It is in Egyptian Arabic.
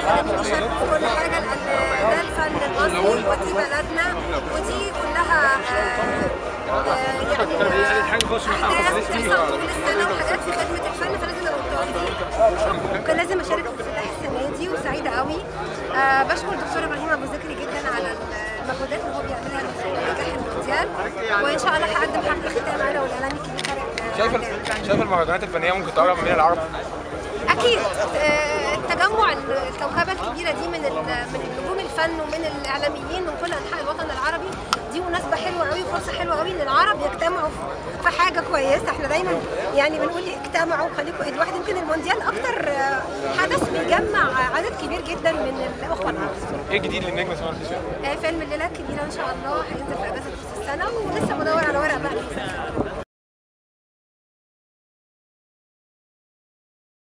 المخرجين يشاركوا في كل حاجه لان ده الفن الاصلي ودي بلدنا ودي كلها آه، آه، يعني احداث بتحصل طول السنه وحاجات في خدمه الفن فلازم ابقى متواجدين وكان لازم اشارك في الافتتاح السنه دي وسعيده قوي آه، بشكر الدكتور ابراهيم ابو ذكري جدا على المجهودات اللي هو بيعملها لنجاح المونديال وان شاء الله هقدم حفل ختام انا والاعلامي الكبير طارق شايف عندنا. شايف المهرجانات الفنيه ممكن تقرب من العرب اكيد آه، التجمع الكوكبه الكبيره دي من ال- من نجوم الفن ومن الاعلاميين من كل انحاء الوطن العربي دي مناسبه حلوه قوي وفرصه حلوه قوي ان العرب يجتمعوا في- في حاجه كويسه احنا دايما يعني بنقول اجتمعوا خليكم ايد واحده يمكن المونديال اكتر آه، حدث بيجمع عدد كبير جدا من الاخوه العرب ايه جديد للنجم اسماعيل الحسين؟ آه، فيلم الليله الكبيره ان شاء الله هينزل في اجازه نص السنه ولسه بدور على ورق بقى